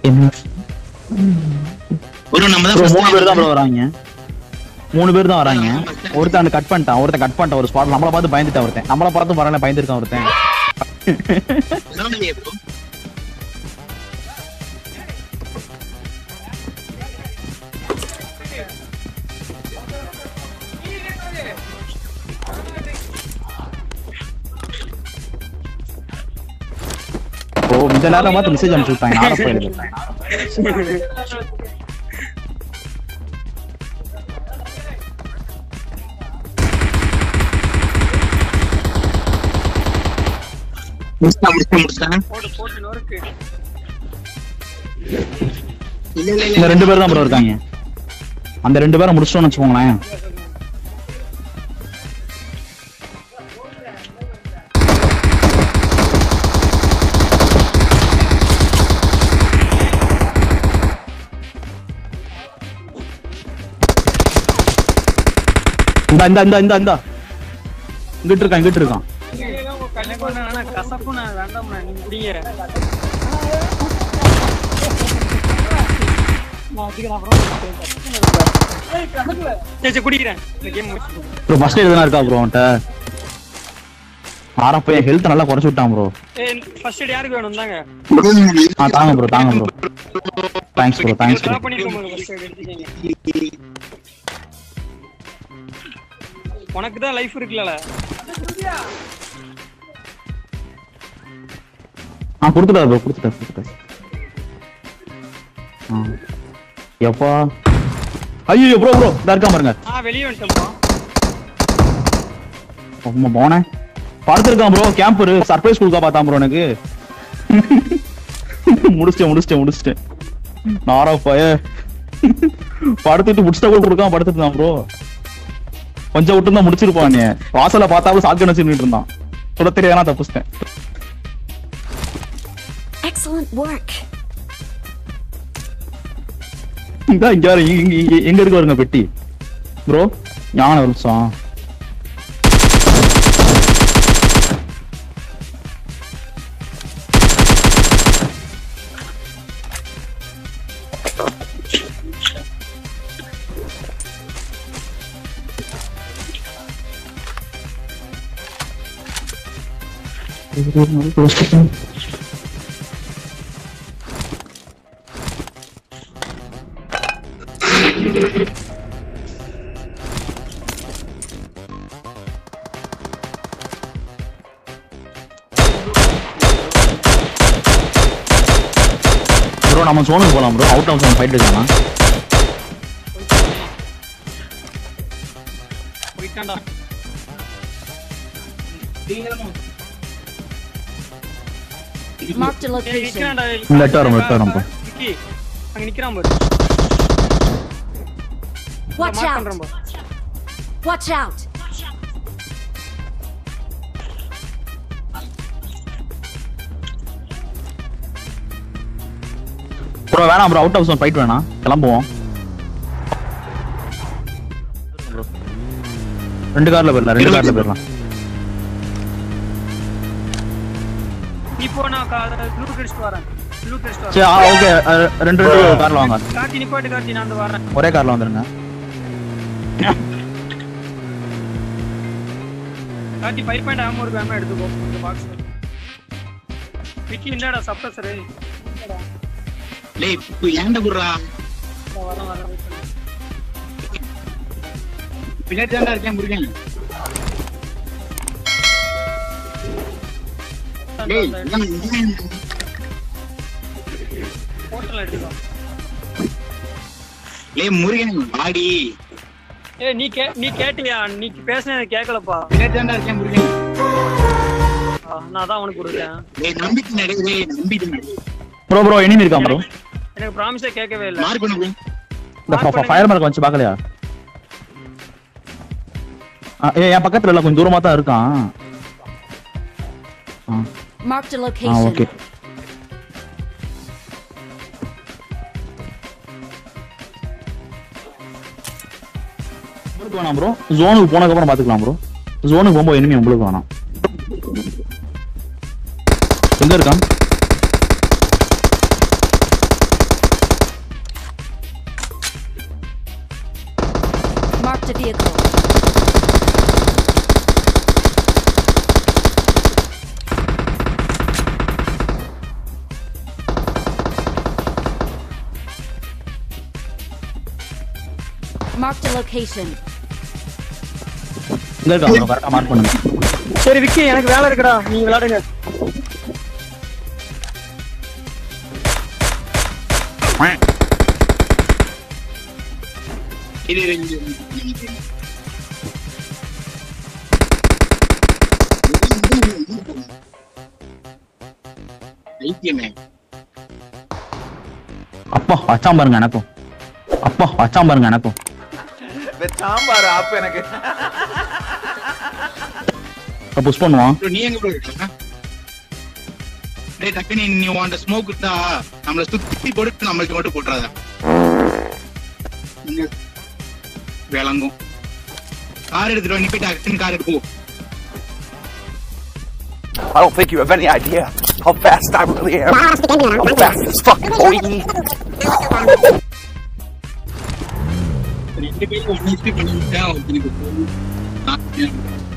என்ன ஒரு நம்ம bro, தான் மூணு first பேர் தான் time. ப்ரோ வராங்க மூணு பேர் தான் வராங்க ஒருத்தன் அந்த கட் பண்ணிட்டான் ஒருத்தன் கட் பண்ணிட்டான் ஒரு ஸ்பாட் நம்மள பார்த்து பயந்துட்டான் ஒருத்தன் நம்மள பார்த்து வரல பயந்துருக்கான் ஒருத்தன் சொன்னீங்க bro. ஓ இந்த நேரம் பார்த்து மெசேஜ் அனுப்பிச்சு விட்டாங்க நார போயிடுது முடிச்சிட்டேன், முடிச்சிட்டேன், முடிச்சிட்டேன். போட்டு போட்டு நொறுக்கு இல்ல, இல்ல, இல்ல. இந்த ரெண்டு பேர் தான் ப்ரோ இருக்காங்க அந்த ரெண்டு பேரை முடிச்சிட்டோம்னு வச்சுக்கோங்களேன் இந்த இந்த இந்த இந்த இந்த இங்கிட்டு இருக்கான் இங்கிட்டு இருக்கான் கண்டிப்பா நான் கசப்பு நான் வேண்டாம் நீ குடிங்க சரி சரி குடிக்கிறேன் இந்த கேம் முடிச்சு ப்ரோ ஃபர்ஸ்ட் எதுனா இருக்கா ப்ரோ அவன்கிட்ட ஆரா பையன் ஹெல்த் நல்லா குறைச்சு விட்டான் ப்ரோ ஃபர்ஸ்ட் எய்ட் யாருக்கு வேணும் தாங்க ஆ தாங்க ப்ரோ தாங்க bro thanks bro thanks bro drop பண்ணிட்டு போங்க ஃபர்ஸ்ட் எய்ட் எடுத்துக்கங்க உனக்கு தான் லைஃப் இருக்குல்ல ஆ கொடுத்துட்டாரு ப்ரோ கொடுத்துட்டாரு கொடுத்துட்டாரு ஆ எப்பா ஐயோ ப்ரோ ப்ரோ இதா இருக்கா பாருங்க ஆ வெளியே வந்துட்டோம்ப்பா அம்மா போனேன் படுத்திருக்கான் ப்ரோ கேம்பர் சர்ப்ரைஸ் கொடுக்க பார்த்தான் ப்ரோ எனக்கு முடிச்சிட்டேன் முடிச்சிட்டேன் முடிச்சிட்டேன் நாரா பய படுத்துட்டு முடிச்சிட்ட கூட கொடுக்காம படுத்துட்டு தான் ப்ரோ கொஞ்சம் விட்டு தான் முடிச்சிருப்பான் நீ வாசல பார்த்தாலும் சாக்கு நினைச்சுட்டு இருந்தான் சுட தெரியாதா தப்பிச்சிட்டேன் Excellent work. இந்தா இங்க பாரு, இங்க- இங்க- இங்க- எங்க இருக்கு வருங்க பெட்டி ப்ரோ ஞான ஒரு நிமிஷம் ப்ரோ நம்ம சோனுக்கு போலாம் bro out of zone fight இருக்கானா போயிட்டான்டா Marked a ஏய், location. நிக்கிறான்டா. இல்ல, எட்டு வரும், எட்டு வரும் பா. விக்கி, அங்க நிக்கிறான் பாரு Watch மார்க் out. பண்றேன் பாரு Watch out. ப்ரோ வேணாம் bro out of zone fight வேணாம் கிளம்புவோம் ரெண்டு கார்ல போயிடலாம் ரெண்டு கார்ல போயிடலாம் நீ போ நான் ப்ளூ டெஸ்ட் வரேன் ப்ளூ டெஸ்ட் சரி வரேன் ஓகே ரெண்டு ரெண்டு கார்ல வாங்க கார்த்தி நிப்பாட்டு கார்த்தி நான் வந்து வரேன் ஒரே கார்ல வந்துருங்க கார்த்தி ஃபைவ் பாயிண்ட் ஆமோ ஒரு வேமா எடுத்துக்கோ இந்த பாக்ஸ் விக்கி இந்தாடா சப்ரஸர் டேய், இப்ப ஏன்டா குடுறா? வரேன் வரேன் wait பண்ணு. பின்னாடி தான்டா இருக்கேன், முருகன். டேய், இவன் இவன் ஹோட்டல் எடுத்துக்கோ டேய், முருகன், வாடி. ஏய் நீ கே நீ கேட்டியா நீ பேசுனது கேட்கலப்பா பின்னாடி தான்டா இருக்கேன், முருகன். ஆ, நான் தான் உனக்கு கொடுத்தேன் டேய், நம்பிட்டு நடு, டேய், நம்பிட்டு நடு. ப்ரோ ப்ரோ எனிமி இருக்கான் ப்ரோ எனக்கு ப்ராமிஸே கேட்கவே இல்லை மார்க் பண்ணு bro. இந்த ஃபயர் மார்க் வந்து பார்க்கலையா ஆ, ஏ என் பக்கத்துல இல்ல கொஞ்சம் தூரமா தான் இருக்கான் uh Marked a uh location. Okay உங்களுக்கு வேணாம் ப்ரோ ஜோனுக்கு போனதுக்கு அப்புறம் பாத்துக்கலாம் ப்ரோ ஜோனுக்கு போகும்போது இனிமே உங்களுக்கு வேணாம் எங்க இருக்கான் Marked a vehicle. Marked a location. இங்க இருக்கா ப்ரோ கரெக்டா மார்க் பண்ணுங்க சரி விக்கி எனக்கு வேலை இருக்குடா நீங்க விளையாடுங்க இது ரெண்டு இது. பைத்தியமே அப்பா வச்சாம் பாருங்க எனக்கும் அப்பா வச்சாம் பாருங்க எனக்கும் சாம்பார் ஆப் எனக்கு புஷ் பண்ணுவான் bro, நீ எங்க ப்ரோ இருக்க டேய் டக்குனு நீ உன்ட ஸ்மோக் இருந்தா நம்மள சுத்தி போட்டு நம்மளுக்கு மட்டும் போட்டுறாத இங்க விளங்கும் கார் எடுத்துட்டு வா, நீ போய் டக்குனு கார் எடுப்போ I don't think you have any idea how fast I really am. I'm fast as fuck, boy. ரெண்டு பேரும் ஒன்னு ஹெச்பி பண்ணி விட்டேன் ஒருத்தனுக்கு போகும்.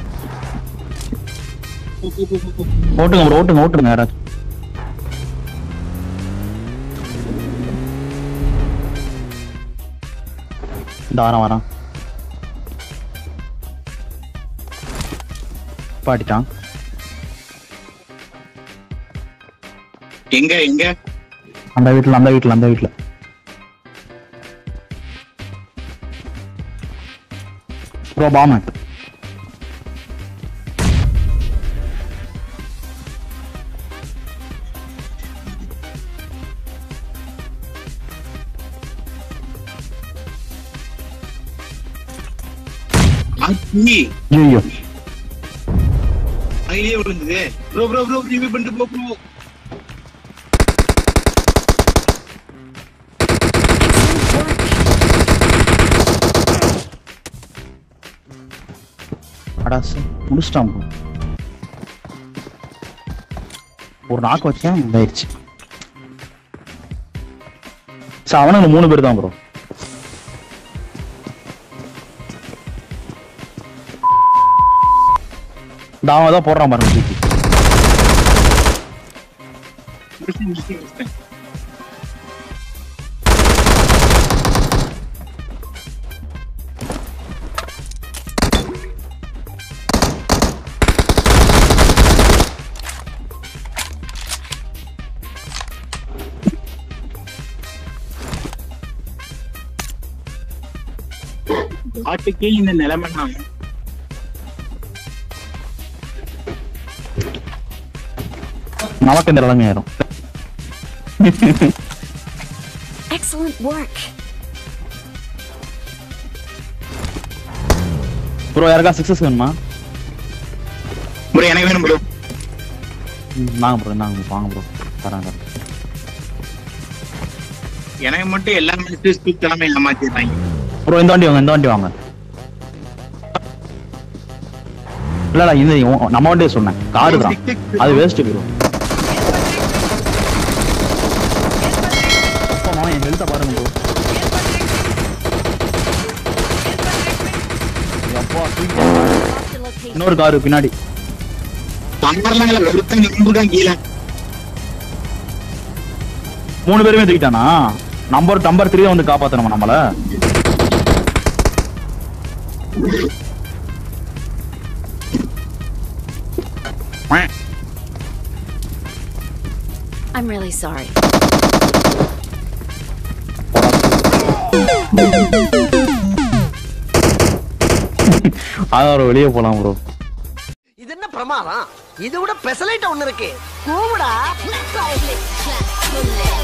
போ, போ, போ, போ, போ. ஓட்டுங்க ப்ரோ ஓட்டுங்க ஓட்டுங்க யாராச்சும் இந்த வாரம் வரான் பாட்டிட்டான் எங்க எங்க அந்த வீட்டுல அந்த வீட்டுல அந்த வீட்டுல ப்ரோ பாமட் ஆச்சி ஐயோ அதிலேயே விழுந்தது ப்ரோ ப்ரோ ப்ரோ ரிவ்யூ பண்ணிட்டு போ ப்ரோ அடாசு முடிச்சிட்டான் bro. ஒரு நாக்கு வச்சேன் இதாயிருச்சு சரி அவனுங்க மூணு பேர் தான் ப்ரோ தாவ தான் போடுறான் பாருங்க தூக்கி முடிச்சு முடிச்சு முடிச்சு ஆட்டுக்கே இந்த நிலைமைன்னா நமக்கு இந்த நிலைமை ஆயிரும் Excellent work. ப்ரோ யாருக்கா சக்சஸ் வேணுமா ப்ரோ எனக்கு வேணும் ப்ரோ ம், நாங்க ப்ரோ நாங்க வாங்க ப்ரோ தராங்க எனக்கு மட்டும் எல்லா மேட்சும் ஸ்பீக் தலைமை ஏமாத்திடுறாங்க ப்ரோ இந்த வண்டி வாங்க இந்த வண்டி வாங்க இல்ல இல்ல இது உ- நம்ம வண்டியே சொன்னேன் காரு தான் அது வேஸ்ட் ப்ரோ என் ஹெல்த்தை பாருங்க ப்ரோ அப்பா தூக்கி Marked a location. இன்னொரு காரு பின்னாடி பம்பர்லாம் இல்ல வெறுத்த நிம்புதான் கீழே மூணு பேருமே தூக்கிட்டானா நம்பர் நம்பர் த்ரீ வந்து காப்பாத்தணுமா நம்மள I'm really sorry. அதான் வெளியே போலாம் ப்ரோ இது என்ன பிரமாதம் இது விட பெசலைட் ஒண்ணு இருக்கு கூவுடா